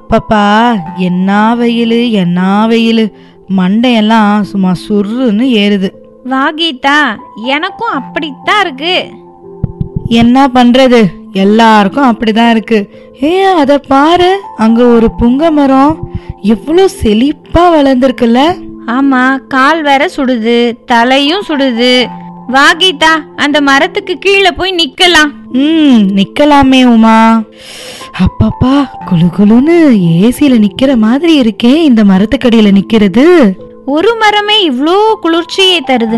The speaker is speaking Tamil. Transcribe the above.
அப்பப்பா என்ன வெயில் என்ன வெயில் மண்டையெல்லாம் சும்மா சுருன்னு ஏறுது வா கீதா எனக்கும் அப்படித்தான் இருக்கு என்ன பண்றது எல்லாருக்கும் அப்படிதான் இருக்கு ஏ அத பாரு அங்க ஒரு புங்க மரம் எவ்வளோ செழிப்பா வளர்ந்துருக்குல்ல ஆமா கால் வேற சுடுது தலையும் சுடுது வா கீதா அந்த மரத்துக்கு கீழே போய் நிக்கலாம் ம் நிக்கலாமே உமா அப்பப்பா குளு குளுன்னு ஏசியில நிக்கிற மாதிரி இருக்கே இந்த மரத்துக்கடியில நிக்கிறது ஒரு மரமே இவ்ளோ குளிர்ச்சியை தருது